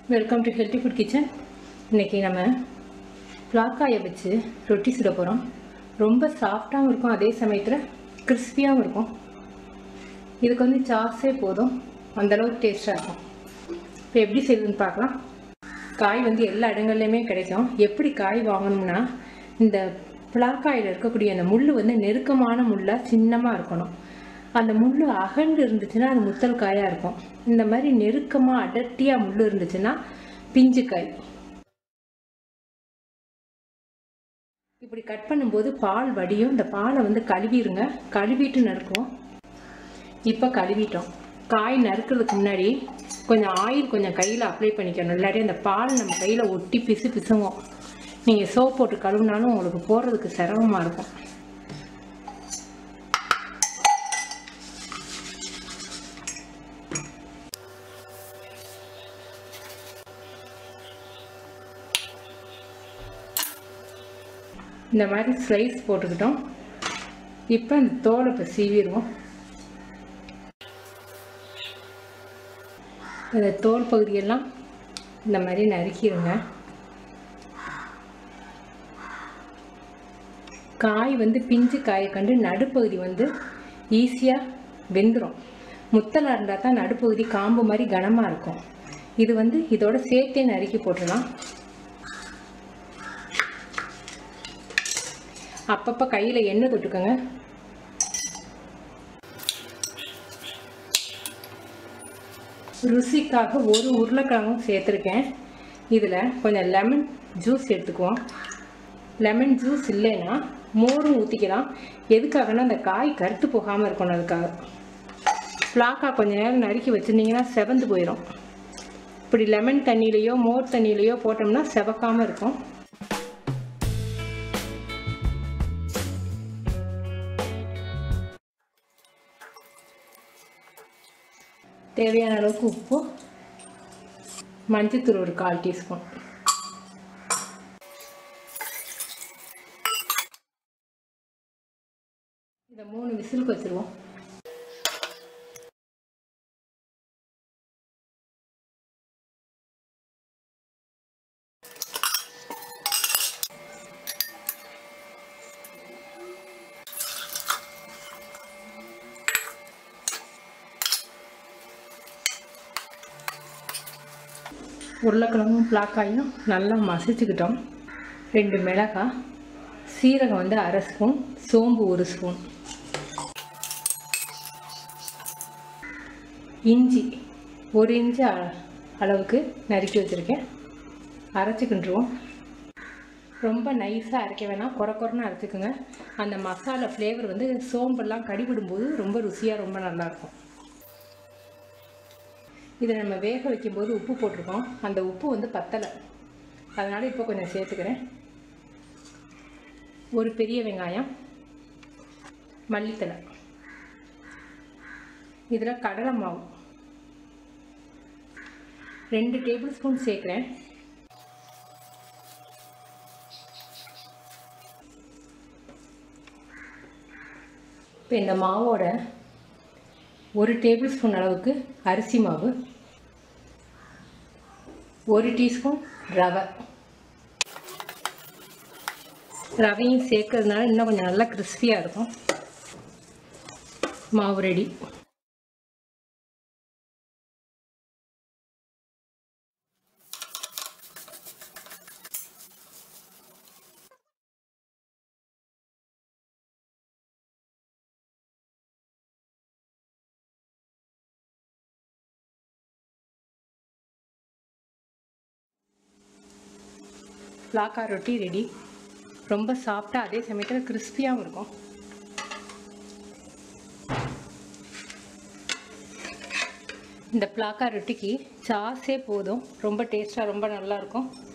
welcome to healthy food kitchen இன்றைக்கி நம்ம பிளாக்காயை வச்சு ரொட்டி சுட போகிறோம் ரொம்ப சாஃப்டாகவும் இருக்கும் அதே சமயத்தில் கிறிஸ்பியாகவும் இருக்கும் இதுக்கு வந்து சாஸே போதும் அந்தளவுக்கு டேஸ்ட்டாக இருக்கும் இப்போ எப்படி செய்யுதுன்னு பார்க்கலாம் காய் வந்து எல்லா இடங்கள்லையுமே கிடைக்கும் எப்படி காய் வாங்கணும்னா இந்த பிளாக்காயில் இருக்கக்கூடிய அந்த முள் வந்து நெருக்கமான முள்ளாக சின்னமாக இருக்கணும் அந்த முள் அகண்டு இருந்துச்சுன்னா அது முத்தல் காயாக இருக்கும் இந்த மாதிரி நெருக்கமாக அடர்த்தியாக முள் இருந்துச்சுன்னா பிஞ்சு காய் இப்படி கட் பண்ணும்போது பால் வடியும் இந்த பாலை வந்து கழுவிடுங்க கழுவிட்டு நறுக்குவோம் இப்போ கழுவிட்டோம் காய் நறுக்கிறதுக்கு முன்னாடி கொஞ்சம் ஆயில் கொஞ்சம் கையில் அப்ளை பண்ணிக்கணும் இல்லாட்டி அந்த பால் நம்ம கையில் ஒட்டி பிசு பிசுங்கும் நீங்கள் சோப் போட்டு கழுவினாலும் உங்களுக்கு போடுறதுக்கு சிரமமாக இருக்கும் இந்த மாதிரி ஸ்லைஸ் போட்டுக்கிட்டோம் இப்போ இந்த தோலை இப்போ சீவிடுவோம் இந்த தோல் பகுதியெல்லாம் இந்த மாதிரி நறுக்கிடுங்க காய் வந்து பிஞ்சு காயை கண்டு நடுப்பகுதி வந்து ஈஸியாக வெந்துடும் முத்தலாக இருந்தால் தான் நடுப்பகுதி காம்பு மாதிரி கனமாக இருக்கும் இது வந்து இதோட சேர்த்தே நறுக்கி போட்டுடலாம் அப்பப்போ கையில் எண்ணெய் தொட்டுக்கோங்க ருசிக்காக ஒரு உருளைக்கிழங்கும் சேர்த்துருக்கேன் இதில் கொஞ்சம் லெமன் ஜூஸ் எடுத்துக்குவோம் லெமன் ஜூஸ் இல்லைன்னா மோரும் ஊற்றிக்கலாம் எதுக்காகனா அந்த காய் கருத்து போகாமல் இருக்கணும் அதுக்காக ஃப்ளாக்காக கொஞ்சம் நேரம் நறுக்கி வச்சுருந்தீங்கன்னா செவந்து போயிடும் இப்படி லெமன் தண்ணியிலையோ மோர் தண்ணியிலையோ போட்டோம்னா செவக்காமல் இருக்கும் தேவையான அளவுக்கு உப்பு மஞ்சத்தூள் ஒரு கால் டீஸ்பூன் இதை மூணு விசிலுக்கு வச்சுருவோம் உருளைக்கிழங்கும் பிளாக்காயும் நல்லா மசிச்சுக்கிட்டோம் ரெண்டு மிளகாய் சீரகம் வந்து அரை ஸ்பூன் சோம்பு ஒரு ஸ்பூன் இஞ்சி ஒரு இன்ச்சு அ- அளவுக்கு நறுக்கி வச்சுருக்கேன் அரைச்சிக்கிட்டுருவோம் ரொம்ப நைஸாக அரைக்க வேணாம் குறை குறைன்னு அரைச்சிக்கோங்க அந்த மசாலா ஃப்ளேவர் வந்து சோம்பெல்லாம் கடிவிடும்போது ரொம்ப ருசியாக ரொம்ப நல்லாயிருக்கும் இதை நம்ம வேக வைக்கும்போது உப்பு போட்டிருக்கோம் அந்த உப்பு வந்து பத்தலை அதனால் இப்போ கொஞ்சம் சேர்த்துக்கிறேன் ஒரு பெரிய வெங்காயம் மல்லித்தலை இதில் கடலை மாவு ரெண்டு டேபிள் ஸ்பூன் சேர்க்குறேன் இப்போ இந்த மாவோட ஒரு டேபிள் ஸ்பூன் அளவுக்கு அரிசி மாவு ஒரு டீஸ்பூன் ரவை ரவையும் சேர்க்கறதுனால இன்னும் கொஞ்சம் நல்லா கிறிஸ்பியாக இருக்கும் மாவு ரெடி பிளாக்கா ரொட்டி ரெடி ரொம்ப சாஃப்டாக அதே சமயத்தில் கிறிஸ்பியாகவும் இருக்கும் இந்த பிளாக்கா ரொட்டிக்கு சாஸே போதும் ரொம்ப டேஸ்ட்டாக ரொம்ப நல்லாயிருக்கும்